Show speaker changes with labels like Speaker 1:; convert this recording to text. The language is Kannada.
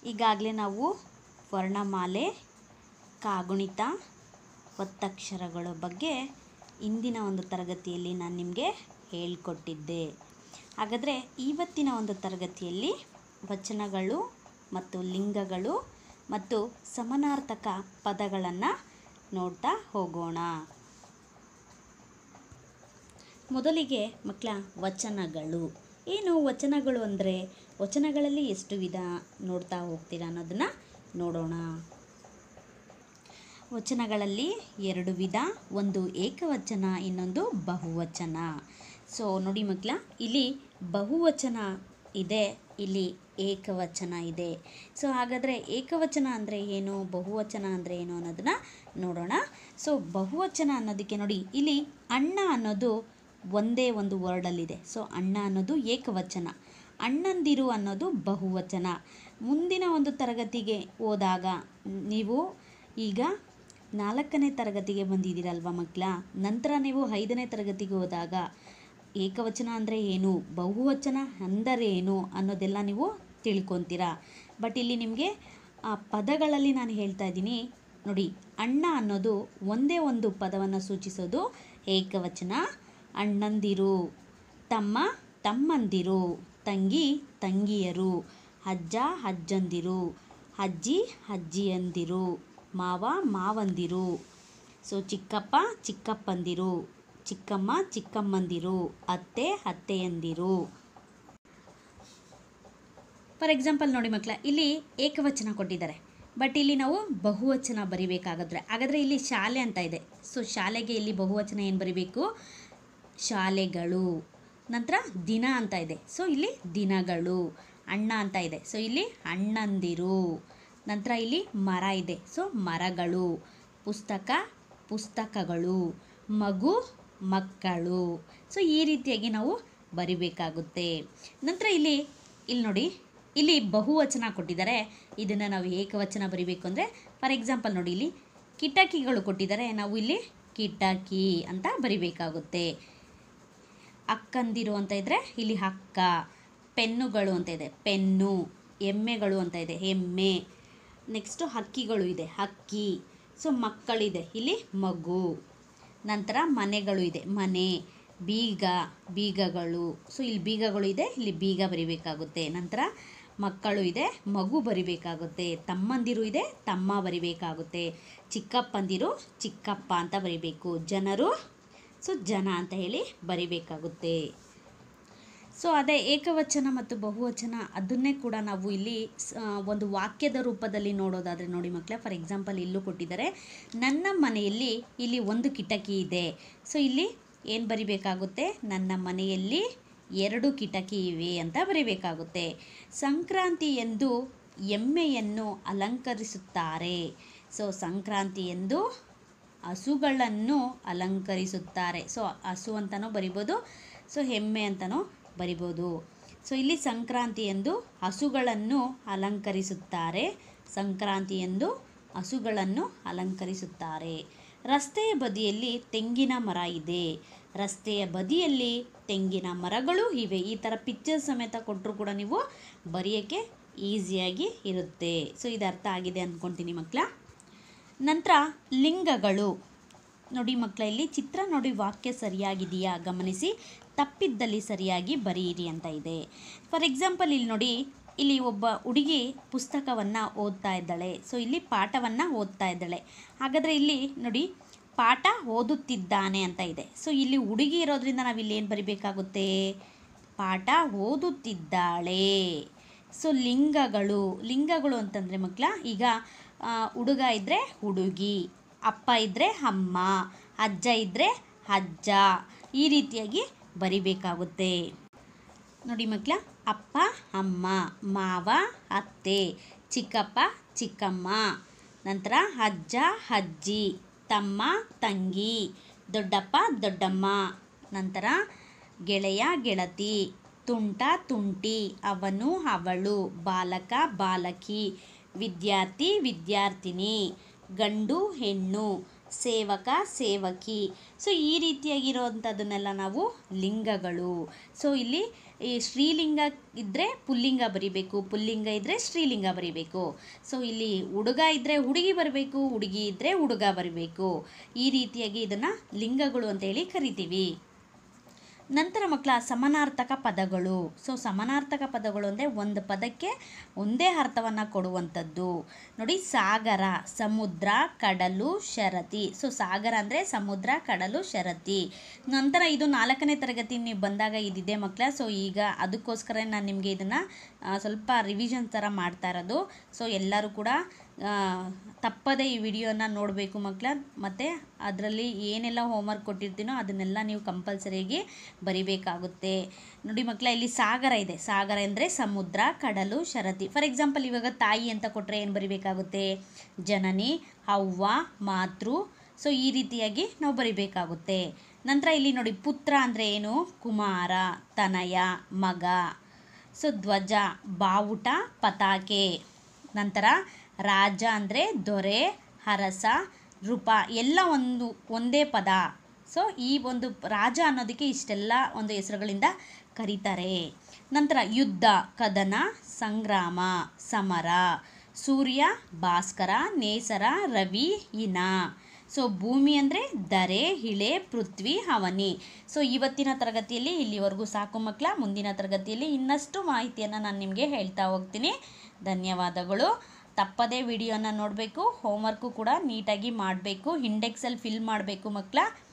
Speaker 1: ಈಗಾಗಲೇ ನಾವು ವರ್ಣಮಾಲೆ ಕಾಗುಣಿತ ಒತ್ತಕ್ಷರಗಳ ಬಗ್ಗೆ ಇಂದಿನ ಒಂದು ತರಗತಿಯಲ್ಲಿ ನಾನು ನಿಮಗೆ ಹೇಳಿಕೊಟ್ಟಿದ್ದೆ ಹಾಗಾದರೆ ಇವತ್ತಿನ ಒಂದು ತರಗತಿಯಲ್ಲಿ ವಚನಗಳು ಮತ್ತು ಲಿಂಗಗಳು ಮತ್ತು ಸಮನಾರ್ಥಕ ಪದಗಳನ್ನು ನೋಡ್ತಾ ಹೋಗೋಣ ಮೊದಲಿಗೆ ಮಕ್ಕಳ ವಚನಗಳು ಏನು ವಚನಗಳು ಅಂದರೆ ವಚನಗಳಲ್ಲಿ ಎಷ್ಟು ವಿಧ ನೋಡ್ತಾ ಹೋಗ್ತೀರಾ ಅನ್ನೋದನ್ನು ನೋಡೋಣ ವಚನಗಳಲ್ಲಿ ಎರಡು ವಿಧ ಒಂದು ಏಕವಚನ ಇನ್ನೊಂದು ಬಹುವಚನ ಸೊ ನೋಡಿ ಮಕ್ಕಳ ಇಲ್ಲಿ ಬಹುವಚನ ಇದೆ ಇಲ್ಲಿ ಏಕವಚನ ಇದೆ ಸೊ ಹಾಗಾದರೆ ಏಕವಚನ ಅಂದರೆ ಏನು ಬಹುವಚನ ಅಂದರೆ ಏನು ಅನ್ನೋದನ್ನು ನೋಡೋಣ ಸೊ ಬಹುವಚನ ಅನ್ನೋದಕ್ಕೆ ನೋಡಿ ಇಲ್ಲಿ ಅಣ್ಣ ಅನ್ನೋದು ಒಂದೇ ಒಂದು ವರ್ಡಲ್ಲಿದೆ ಸೊ ಅಣ್ಣ ಅನ್ನೋದು ಏಕವಚನ ಅಣ್ಣಂದಿರು ಅನ್ನೋದು ಬಹುವಚನ ಮುಂದಿನ ಒಂದು ತರಗತಿಗೆ ಹೋದಾಗ ನೀವು ಈಗ ನಾಲ್ಕನೇ ತರಗತಿಗೆ ಬಂದಿದ್ದೀರಲ್ವ ಮಕ್ಕಳ ನಂತರ ನೀವು ಐದನೇ ತರಗತಿಗೆ ಹೋದಾಗ ಏಕವಚನ ಅಂದರೆ ಏನು ಬಹುವಚನ ಅಂದರೆ ಏನು ಅನ್ನೋದೆಲ್ಲ ನೀವು ತಿಳ್ಕೊತೀರಾ ಬಟ್ ಇಲ್ಲಿ ನಿಮಗೆ ಆ ಪದಗಳಲ್ಲಿ ನಾನು ಹೇಳ್ತಾ ಇದ್ದೀನಿ ನೋಡಿ ಅಣ್ಣ ಅನ್ನೋದು ಒಂದೇ ಒಂದು ಪದವನ್ನು ಸೂಚಿಸೋದು ಏಕವಚನ ಅಣ್ಣಂದಿರು ತಮ್ಮ ತಮ್ಮಂದಿರು ತಂಗಿ ತಂಗಿಯರು ಅಜ್ಜ ಅಜ್ಜಂದಿರು ಅಜ್ಜಿ ಅಜ್ಜಿಯಂದಿರು ಮಾವ ಮಾವಂದಿರು ಸೊ ಚಿಕ್ಕಪ್ಪ ಚಿಕ್ಕಪ್ಪಂದಿರು ಚಿಕ್ಕಮ್ಮ ಚಿಕ್ಕಮ್ಮಂದಿರು ಅತ್ತೆ ಅತ್ತೆಯಂದಿರು ಫಾರ್ ಎಕ್ಸಾಂಪಲ್ ನೋಡಿ ಮಕ್ಕಳ ಇಲ್ಲಿ ಏಕವಚನ ಕೊಟ್ಟಿದ್ದಾರೆ ಬಟ್ ಇಲ್ಲಿ ನಾವು ಬಹುವಚನ ಬರಿಬೇಕಾಗಿದ್ರೆ ಹಾಗಾದರೆ ಇಲ್ಲಿ ಶಾಲೆ ಅಂತ ಇದೆ ಸೊ ಶಾಲೆಗೆ ಇಲ್ಲಿ ಬಹುವಚನ ಏನು ಬರಿಬೇಕು ಶಾಲೆಗಳು ನಂತರ ದಿನ ಅಂತ ಇದೆ ಸೊ ಇಲ್ಲಿ ದಿನಗಳು ಅಣ್ಣ ಅಂತ ಇದೆ ಸೊ ಇಲ್ಲಿ ಅಣ್ಣಂದಿರು ನಂತರ ಇಲ್ಲಿ ಮರ ಇದೆ ಸೊ ಮರಗಳು ಪುಸ್ತಕ ಪುಸ್ತಕಗಳು ಮಗು ಮಕ್ಕಳು ಸೊ ಈ ರೀತಿಯಾಗಿ ನಾವು ಬರಿಬೇಕಾಗುತ್ತೆ ನಂತರ ಇಲ್ಲಿ ಇಲ್ಲಿ ನೋಡಿ ಇಲ್ಲಿ ಬಹುವಚನ ಕೊಟ್ಟಿದ್ದಾರೆ ಇದನ್ನು ನಾವು ಏಕವಚನ ಬರಿಬೇಕು ಅಂದರೆ ಫಾರ್ ಎಕ್ಸಾಂಪಲ್ ನೋಡಿ ಇಲ್ಲಿ ಕಿಟಕಿಗಳು ಕೊಟ್ಟಿದ್ದಾರೆ ನಾವು ಇಲ್ಲಿ ಕಿಟಕಿ ಅಂತ ಬರಿಬೇಕಾಗುತ್ತೆ ಅಕ್ಕಂದಿರು ಅಂತ ಇದ್ದರೆ ಇಲ್ಲಿ ಅಕ್ಕ ಪೆನ್ನುಗಳು ಅಂತ ಇದೆ ಪೆನ್ನು ಎಮ್ಮೆಗಳು ಅಂತ ಇದೆ ಎಮ್ಮೆ ನೆಕ್ಸ್ಟು ಹಕ್ಕಿಗಳು ಇದೆ ಹಕ್ಕಿ ಸೊ ಮಕ್ಕಳಿದೆ ಇಲ್ಲಿ ಮಗು ನಂತರ ಮನೆಗಳು ಇದೆ ಮನೆ ಬೀಗ ಬೀಗಗಳು ಸೊ ಇಲ್ಲಿ ಬೀಗಗಳು ಇದೆ ಇಲ್ಲಿ ಬೀಗ ಬರಿಬೇಕಾಗುತ್ತೆ ನಂತರ ಮಕ್ಕಳು ಇದೆ ಮಗು ಬರಿಬೇಕಾಗುತ್ತೆ ತಮ್ಮಂದಿರು ಇದೆ ತಮ್ಮ ಬರಿಬೇಕಾಗುತ್ತೆ ಚಿಕ್ಕಪ್ಪಂದಿರು ಚಿಕ್ಕಪ್ಪ ಅಂತ ಬರಿಬೇಕು ಜನರು ಸೊ ಜನ ಅಂತ ಹೇಳಿ ಬರಿಬೇಕಾಗುತ್ತೆ ಸೊ ಅದೇ ಏಕವಚನ ಮತ್ತು ಬಹುವಚನ ಅದನ್ನೇ ಕೂಡ ನಾವು ಇಲ್ಲಿ ಸ- ಒಂದು ವಾಕ್ಯದ ರೂಪದಲ್ಲಿ ನೋಡೋದಾದರೆ ನೋಡಿ ಮಕ್ಕಳೇ ಫಾರ್ ಎಕ್ಸಾಂಪಲ್ ಇಲ್ಲೂ ಕೊಟ್ಟಿದ್ದಾರೆ ನನ್ನ ಮನೆಯಲ್ಲಿ ಇಲ್ಲಿ ಒಂದು ಕಿಟಕಿ ಇದೆ ಸೊ ಇಲ್ಲಿ ಏನು ಬರಿಬೇಕಾಗುತ್ತೆ ನನ್ನ ಮನೆಯಲ್ಲಿ ಎರಡು ಕಿಟಕಿ ಇವೆ ಅಂತ ಬರಿಬೇಕಾಗುತ್ತೆ ಸಂಕ್ರಾಂತಿ ಎಂದು ಎಮ್ಮೆಯನ್ನು ಅಲಂಕರಿಸುತ್ತಾರೆ ಸೊ ಸಂಕ್ರಾಂತಿ ಎಂದು ಹಸುಗಳನ್ನು ಅಲಂಕರಿಸುತ್ತಾರೆ ಸೊ ಹಸು ಅಂತಲೂ ಬರಿಬೋದು ಸೊ ಎಮ್ಮೆ ಅಂತಲೂ ಬರಿಬೋದು ಸೊ ಇಲ್ಲಿ ಸಂಕ್ರಾಂತಿ ಎಂದು ಹಸುಗಳನ್ನು ಅಲಂಕರಿಸುತ್ತಾರೆ ಸಂಕ್ರಾಂತಿ ಎಂದು ಹಸುಗಳನ್ನು ಅಲಂಕರಿಸುತ್ತಾರೆ ರಸ್ತೆಯ ಬದಿಯಲ್ಲಿ ತೆಂಗಿನ ಮರ ಇದೆ ರಸ್ತೆಯ ಬದಿಯಲ್ಲಿ ತೆಂಗಿನ ಮರಗಳು ಇವೆ ಈ ಥರ ಪಿಕ್ಚರ್ ಸಮೇತ ಕೊಟ್ಟರು ಕೂಡ ನೀವು ಬರೆಯೋಕ್ಕೆ ಈಸಿಯಾಗಿ ಇರುತ್ತೆ ಸೊ ಇದು ಅರ್ಥ ಆಗಿದೆ ಅಂದ್ಕೊತೀನಿ ಮಕ್ಕಳ ನಂತರ ಲಿಂಗಗಳು ನೋಡಿ ಮಕ್ಕಳ ಇಲ್ಲಿ ಚಿತ್ರ ನೋಡಿ ವಾಕ್ಯ ಸರಿಯಾಗಿದೆಯಾ ಗಮನಿಸಿ ತಪ್ಪಿದ್ದಲ್ಲಿ ಸರಿಯಾಗಿ ಬರೆಯಿರಿ ಅಂತ ಇದೆ ಫಾರ್ ಎಕ್ಸಾಂಪಲ್ ಇಲ್ಲಿ ನೋಡಿ ಇಲ್ಲಿ ಒಬ್ಬ ಹುಡುಗಿ ಪುಸ್ತಕವನ್ನು ಓದ್ತಾ ಇದ್ದಾಳೆ ಸೊ ಇಲ್ಲಿ ಪಾಠವನ್ನು ಓದ್ತಾ ಇದ್ದಾಳೆ ಹಾಗಾದರೆ ಇಲ್ಲಿ ನೋಡಿ ಪಾಠ ಓದುತ್ತಿದ್ದಾನೆ ಅಂತ ಇದೆ ಸೊ ಇಲ್ಲಿ ಹುಡುಗಿ ಇರೋದ್ರಿಂದ ನಾವು ಇಲ್ಲಿ ಏನು ಬರಿಬೇಕಾಗುತ್ತೆ ಪಾಠ ಓದುತ್ತಿದ್ದಾಳೆ ಸೊ ಲಿಂಗಗಳು ಲಿಂಗಗಳು ಅಂತಂದರೆ ಮಕ್ಕಳ ಈಗ ಆ, ಹುಡುಗ ಇದ್ದರೆ ಹುಡುಗಿ ಅಪ್ಪ ಇದ್ದರೆ ಅಮ್ಮ ಅಜ್ಜ ಇದ್ದರೆ ಅಜ್ಜ ಈ ರೀತಿಯಾಗಿ ಬರಿಬೇಕಾಗುತ್ತೆ ನೋಡಿ ಮಕ್ಕಳ ಅಪ್ಪ ಅಮ್ಮ ಮಾವ ಅತ್ತೆ ಚಿಕ್ಕಪ್ಪ ಚಿಕ್ಕಮ್ಮ ನಂತರ ಅಜ್ಜ ಅಜ್ಜಿ ತಮ್ಮ ತಂಗಿ ದೊಡ್ಡಪ್ಪ ದೊಡ್ಡಮ್ಮ ನಂತರ ಗೆಳೆಯ ಗೆಳತಿ ತುಂಟ ತುಂಟಿ ಅವನು ಅವಳು ಬಾಲಕ ಬಾಲಕಿ ವಿದ್ಯಾರ್ಥಿ ವಿದ್ಯಾರ್ಥಿನಿ ಗಂಡು ಹೆಣ್ಣು ಸೇವಕ ಸೇವಕಿ ಸೊ ಈ ರೀತಿಯಾಗಿರೋವಂಥದ್ದನ್ನೆಲ್ಲ ನಾವು ಲಿಂಗಗಳು ಸೊ ಇಲ್ಲಿ ಈ ಶ್ರೀಲಿಂಗ ಇದ್ದರೆ ಪುಲ್ಲಿಂಗ ಬರಿಬೇಕು ಪುಲ್ಲಿಂಗ ಇದ್ದರೆ ಶ್ರೀಲಿಂಗ ಬರಿಬೇಕು ಸೊ ಇಲ್ಲಿ ಹುಡುಗ ಇದ್ದರೆ ಹುಡುಗಿ ಬರಬೇಕು ಹುಡುಗಿ ಇದ್ದರೆ ಹುಡುಗ ಬರಬೇಕು ಈ ರೀತಿಯಾಗಿ ಇದನ್ನು ಲಿಂಗಗಳು ಅಂತೇಳಿ ಕರಿತೀವಿ ನಂತರ ಮಕ್ಕಳ ಸಮಾನಾರ್ಥಕ ಪದಗಳು ಸೊ ಸಮಾನಾರ್ಥಕ ಪದಗಳು ಅಂದರೆ ಒಂದು ಪದಕ್ಕೆ ಒಂದೇ ಅರ್ಥವನ್ನು ಕೊಡುವಂಥದ್ದು ನೋಡಿ ಸಾಗರ ಸಮುದ್ರ ಕಡಲು ಶರತಿ ಸೊ ಸಾಗರ ಅಂದರೆ ಸಮುದ್ರ ಕಡಲು ಶರತಿ ನಂತರ ಇದು ನಾಲ್ಕನೇ ತರಗತಿ ನೀವು ಬಂದಾಗ ಇದಿದೆ ಮಕ್ಕಳ ಸೊ ಈಗ ಅದಕ್ಕೋಸ್ಕರ ನಾನು ನಿಮಗೆ ಇದನ್ನು ಸ್ವಲ್ಪ ರಿವಿಷನ್ ಥರ ಮಾಡ್ತಾ ಇರೋದು ಸೊ ಎಲ್ಲರೂ ಕೂಡ ಆ, ತಪ್ಪದೇ ಈ ವಿಡಿಯೋನ ನೋಡಬೇಕು ಮಕ್ಕಳ ಮತ್ತು ಅದರಲ್ಲಿ ಏನೆಲ್ಲ ಹೋಮ್ವರ್ಕ್ ಕೊಟ್ಟಿರ್ತೀನೋ ಅದನ್ನೆಲ್ಲ ನೀವು ಕಂಪಲ್ಸರಿಯಾಗಿ ಬರಿಬೇಕಾಗುತ್ತೆ ನೋಡಿ ಮಕ್ಕಳ ಇಲ್ಲಿ ಸಾಗರ ಇದೆ ಸಾಗರ ಅಂದರೆ ಸಮುದ್ರ ಕಡಲು ಶರತಿ ಫಾರ್ ಎಕ್ಸಾಂಪಲ್ ಇವಾಗ ತಾಯಿ ಅಂತ ಕೊಟ್ಟರೆ ಏನು ಬರಿಬೇಕಾಗುತ್ತೆ ಜನನಿ ಅವ್ವ ಮಾತೃ ಸೊ ಈ ರೀತಿಯಾಗಿ ನಾವು ಬರಿಬೇಕಾಗುತ್ತೆ ನಂತರ ಇಲ್ಲಿ ನೋಡಿ ಪುತ್ರ ಅಂದರೆ ಏನು ಕುಮಾರ ತನಯ ಮಗ ಸೊ ಧ್ವಜ ಬಾವುಟ ಪತಾಕೆ ನಂತರ ರಾಜ ಅಂದರೆ ದೊರೆ ಅರಸ ರೂಪ ಎಲ್ಲ ಒಂದು ಒಂದೇ ಪದ ಸೊ ಈ ಒಂದು ರಾಜ ಅನ್ನೋದಕ್ಕೆ ಇಷ್ಟೆಲ್ಲ ಒಂದು ಹೆಸರುಗಳಿಂದ ಕರೀತಾರೆ ನಂತರ ಯುದ್ಧ ಕದನ ಸಂಗ್ರಾಮ ಸಮರ ಸೂರ್ಯ ಭಾಸ್ಕರ ನೇಸರ ರವಿ ಇನ ಸೊ ಭೂಮಿ ಅಂದರೆ ದರೆ ಇಳೆ ಪೃಥ್ವಿ ಅವನಿ ಸೊ ಇವತ್ತಿನ ತರಗತಿಯಲ್ಲಿ ಇಲ್ಲಿವರೆಗೂ ಸಾಕು ಮಕ್ಕಳ ಮುಂದಿನ ತರಗತಿಯಲ್ಲಿ ಇನ್ನಷ್ಟು ಮಾಹಿತಿಯನ್ನು ನಾನು ನಿಮಗೆ ಹೇಳ್ತಾ ಹೋಗ್ತೀನಿ ಧನ್ಯವಾದಗಳು ತಪ್ಪದೇ ವಿಡಿಯೋನ ನೋಡಬೇಕು ಹೋಮ್ವರ್ಕು ಕೂಡ ನೀಟಾಗಿ ಮಾಡಬೇಕು ಇಂಡೆಕ್ಸಲ್ಲಿ ಫಿಲ್ ಮಾಡಬೇಕು ಮಕ್ಕಳ